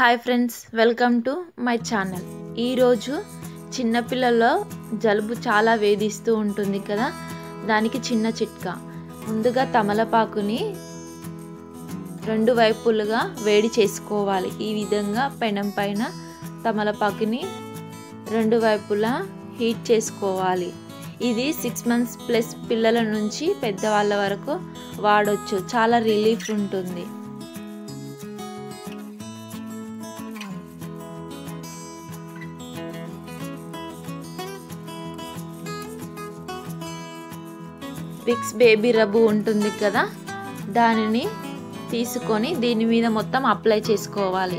hi friends welcome to my channel ఈరోజు చిన్నపిల్లల్లో జలుబు చాలా వేధిస్తూ ఉంటుంది కదా దానికి చిన్న చిట్కా ముందుగా తమలపాకుని రెండు వైపులుగా వేడి చేసుకోవాలి ఈ విధంగా పెనం పైన తమలపాకుని రెండు వైపులా హీట్ చేసుకోవాలి ఇది సిక్స్ మంత్స్ ప్లస్ పిల్లల నుంచి పెద్దవాళ్ళ వరకు వాడొచ్చు చాలా రిలీఫ్ ఉంటుంది విక్స్ బేబీ రబ్బు ఉంటుంది కదా దానిని తీసుకొని దీని మీద మొత్తం అప్లై చేసుకోవాలి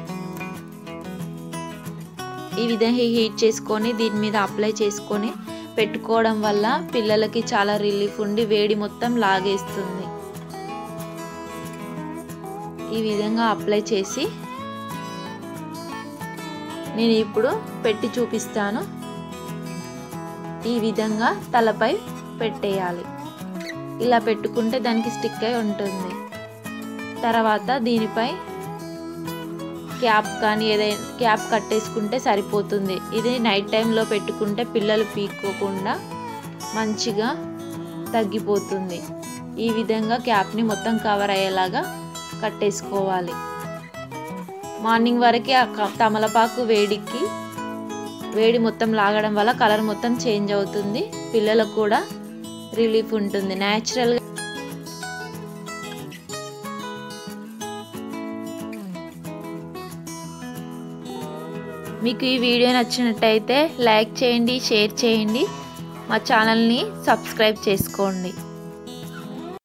ఈ విధంగా హీట్ చేసుకొని దీని మీద అప్లై చేసుకొని పెట్టుకోవడం వల్ల పిల్లలకి చాలా రిలీఫ్ ఉండి వేడి మొత్తం లాగేస్తుంది ఈ విధంగా అప్లై చేసి నేను ఇప్పుడు పెట్టి చూపిస్తాను ఈ విధంగా తలపై పెట్టేయాలి ఇలా పెట్టుకుంటే దానికి స్టిక్ అయి ఉంటుంది తర్వాత దీనిపై క్యాప్ కానీ ఏదైనా క్యాప్ కట్టేసుకుంటే సరిపోతుంది ఇది నైట్ టైంలో పెట్టుకుంటే పిల్లలు పీక్కోకుండా మంచిగా తగ్గిపోతుంది ఈ విధంగా క్యాప్ని మొత్తం కవర్ అయ్యేలాగా కట్టేసుకోవాలి మార్నింగ్ వరకు ఆ తమలపాకు వేడికి వేడి మొత్తం లాగడం వల్ల కలర్ మొత్తం చేంజ్ అవుతుంది పిల్లలకు కూడా రిలీఫ్ ఉంటుంది న్యాచురల్గా మీకు ఈ వీడియో నచ్చినట్టయితే లైక్ చేయండి షేర్ చేయండి మా ఛానల్ని సబ్స్క్రైబ్ చేసుకోండి